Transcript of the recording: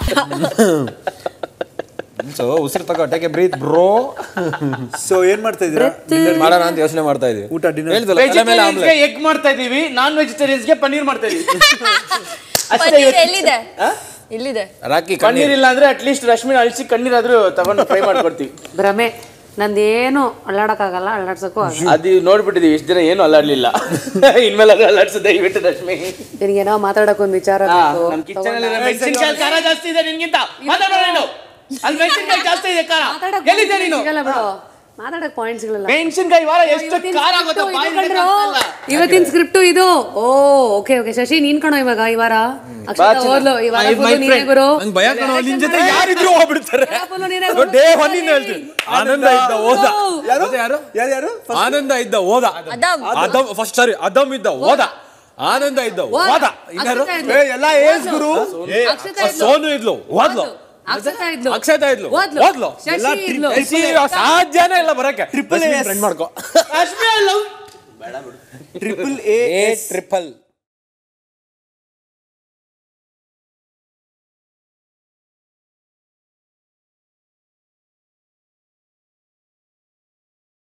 So ಉಸಿರು ತಗೋ take a breath bro so ಏನ್ ಮಾಡ್ತಾ ಇದ್ದೀರಾ ಮಾಡೋಣ ಅಂತ ಯೋಚನೆ ಮಾಡ್ತಾ ಇದೀವಿ ಊಟ dinner? ಹೇಳ್ದಲ್ಲ, ತಲೆ ಮೇಲೆ ವೆಜಿಟೇರಿಯನ್ಸ್ಗೆ ಆಮ್ಲೆಟ್ ಎಗ್ ಮಾಡ್ತಾ ಇದೀವಿ ನಾನ್ ವೆಜಿಟೇರಿಯನ್ಸ್ಗೆ ಪನ್ನೀರ್ ಮಾಡ್ತಾ ಇದೀವಿ ಅಷ್ಟೇ ಪನ್ನೀರ್ ಇವತ್ತು. ಎಲ್ಲಿದೆ ಆ? ಎಲ್ಲಿದೆ ರಾಕಿ ಪನ್ನೀರ್ ಕಣ್ಣೀರ್ ಇಲ್ಲ ಅಂದ್ರೆ ಅಟ್ಲೀಸ್ಟ್ ರಶ್ಮಿನ ಅಳಿಸಿ ಕಣ್ಣೀರಾದ್ರೂ ತಗೊಂಡು ಫ್ರೈ ಮಾಡ್ಕೊಡ್ತೀವಿ ಭ್ರಮೆ ನಂದೇನು ಅಳ್ಳಾಡಕ್ಕಾಗಲ್ಲ ಅಳ್ಳಾಡ್ಸಕ್ಕೂ ಆಗಲ್ಲ ಅದು ನೋಡ್ಬಿಟ್ಟಿದೀವಿ ಇಷ್ಟು ದಿನ ಏನು ಅಲ್ಲಾಡ್ಲಿಲ್ಲ ಇನ್ಮೇಲೆ ಅದು ಅಲ್ಲಾಡ್ಸು ದಯವಿಟ್ಟು ರಶ್ಮಿ ನಿನಗೇನೋ ಮಾತಾಡಕ್ ಒಂದ್ ವಿಚಾರ ಹಾ, ಬೇಕು. ನಮ್ ಕಿಚನ್ ತಗೊಂಡ. ಅಲ್ಲಿ ಮೆಣಸಿನ್ಕಾಯಿ ಖಾರ ಜಾಸ್ತಿ ಇದೆ ನಿನ್ಗಿಂತ ಮಾತಾಡೋಣ ನೀನು ಅಲ್ಲಿ ಮೆಣಸಿನ್ಕಾಯಿ ಜಾಸ್ತಿ ಇದೆ ಖಾರ ಮಾತಾಡಕ್ ಎಲ್ಲಿದೆ point ನೀನು ಸಿಗಲ್ಲ ಬಿಡು ಮಾತಾಡಕ್ ಪಾಯಿಂಟ್ ಸಿಗಲ್ಲ ಮೆಣಸಿನ್ಕಾಯಿ ವಾರ ಎಷ್ಟು ಇವತ್ತಿನ ಖಾರ script ಆಗುತ್ತೋ ಇದು ಬಾಯಿಗೆ ಕಣ್ರೋ. ಹಾಕಲ್ಲ. ಇವತ್ತಿನ ಸ್ಕ್ರಿಪ್ಟ್ ಇದು ಓ ಓಕೆ ಓಕೆ ಶಶಿ ನೀನ್ ಕಣೋ ಇವಾಗ ಈ ವಾರ ಅಕ್ಷತಾ ಚಿನ್ನ. ಓದ್ಲು ಈ ವಾರ My- full my ನೀನೇ friend. ಗುರು ನಂಗೆ ಭಯ ಕಣೋ ನಿನ್ ಜೊತೆ ಯಾರಿದ್ರು ಹೋಗ್ಬಿಡ್ತಾರೆ full ನೀನೇ ಗುರು. ಡೇ ಒನ್ನಿಂದ ಹೇಳ್ತೀನಿ ಆನಂದ ಇದ್ದ ಹೋದ ಮತ್ತೆ ಯಾರು ಯಾರು ಯಾರು ಆನಂದ ಇದ್ದ ಹೋದ ಅದಮ್. ಅದಮ್ ಫಸ್ಟ್ ಸಾರಿ ಅದಮ್ ಇದ್ದ ಹೋದ ಆನಂದ ಇದ್ದ ಓದ. ಹೋದ ಇನ್ನಾರು ಅಕ್ಷತಾ ಇದ್ಲು. ಏ, ಎಲ್ಲ ಏಸ್ ಗುರು ಏ, ಅಕ್ಷತಾ ಇದ್ಲು. ಸೋನು ಇದ್ಲು ಓದ್ಲು ಅಕ್ಷತಾ ಇದ್ಲು ಅಕ್ಷತಾ ಇದ್ಲು ಓದ್ಲು. ಓದ್ಲು ಶಶಿ ಇದ್ಲು ಶಶಿ ಸಾಧ್ಯನೇ ಇಲ್ಲ ಬರಕ್ಕೆ ಟ್ರಿಪಲ್ ಫ್ರೆಂಡ್ ಮಾಡ್ಕೋ Rashmi I love triple A A triple